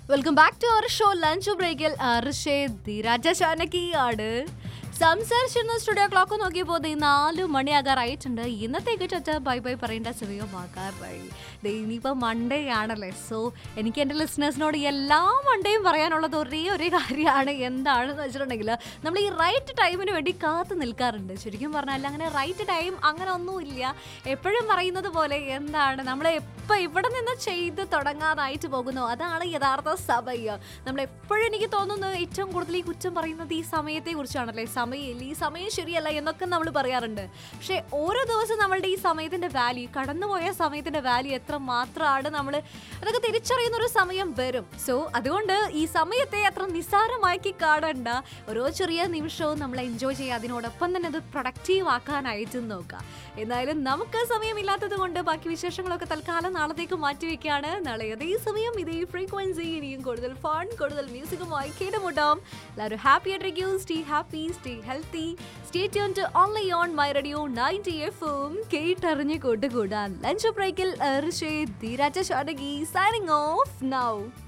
welcome back to our show lunch ബ്രേക്കിൽ Rished ധീരാജ ചാനകിയാണ് സംസാരിച്ചിരുന്ന studio clock നോക്കിയപ്പോൾ ദേ നാല് മണിയാകാറായിട്ടുണ്ട് ഇന്നത്തേക്ക് ചച്ച ബൈ ബൈ പറയേണ്ട സമയമാകാറായി ദേ ഇനിയിപ്പോൾ മൺഡേ ആണല്ലേ സോ എനിക്ക് എൻ്റെ ലിസണേഴ്സിനോട് എല്ലാ മൺഡേയും പറയാനുള്ളത് ഒരേ ഒരേ കാര്യമാണ് എന്താണെന്ന് വെച്ചിട്ടുണ്ടെങ്കിൽ നമ്മൾ ഈ റൈറ്റ് ടൈമിന് വേണ്ടി കാത്തു നിൽക്കാറുണ്ട് ശരിക്കും പറഞ്ഞാൽ അങ്ങനെ റൈറ്റ് ടൈം അങ്ങനെ ഒന്നുമില്ല എപ്പോഴും പറയുന്നത് പോലെ എന്താണ് നമ്മൾ എപ്പോൾ ഇവിടെ നിന്ന് ചെയ്ത് തുടങ്ങാനായിട്ട് പോകുന്നു അതാണ് യഥാർത്ഥ സമയം നമ്മൾ എപ്പോഴും എനിക്ക് തോന്നുന്നു ഏറ്റവും കൂടുതൽ ഈ കുറ്റം പറയുന്നത് ഈ സമയത്തെ കുറിച്ചാണല്ലേ സമയമില്ല ഈ സമയം ശരിയല്ല എന്നൊക്കെ നമ്മൾ പറയാറുണ്ട് പക്ഷേ ഓരോ ദിവസം നമ്മളുടെ ഈ സമയത്തിന്റെ വാല്യൂ കടന്നുപോയ സമയത്തിന്റെ വാല്യൂ എത്ര മാത്രമാണ് നമ്മൾ അതൊക്കെ തിരിച്ചറിയുന്ന ഒരു സമയം വരും സോ അതുകൊണ്ട് ഈ സമയത്തെ അത്ര നിസ്സാരമാക്കി കാണണ്ട ഓരോ ചെറിയ നിമിഷവും നമ്മൾ എൻജോയ് ചെയ്യുക അതിനോടൊപ്പം തന്നെ അത് പ്രൊഡക്റ്റീവ് ആക്കാനായിട്ടും നോക്കുക എന്തായാലും നമുക്ക് സമയമില്ലാത്തത് കൊണ്ട് ബാക്കി വിശേഷങ്ങളൊക്കെ തൽക്കാലം നാളത്തേക്ക് മാറ്റി വെക്കുകയാണ് നാളെ അതേ സമയം ഇതേ ഫ്രീക്വൻസി ഇനിയും കൂടുതൽ ഫൺ കൂടുതൽ മ്യൂസിക്കുമായി കേട്ടുമുട്ടാം എല്ലാവരും ഹാപ്പി ആയിട്ടിരിക്കൂ stay happy stay healthy stay tune to only on my radio ninety എഫും കേട്ടറിഞ്ഞ് കൂട്ടുകൂടാൻ ലഞ്ച് ബ്രേക്കിൽ ഋഷി ധീരാജ ഷാഡഗി സൈനിങ് ഓഫ് നൗ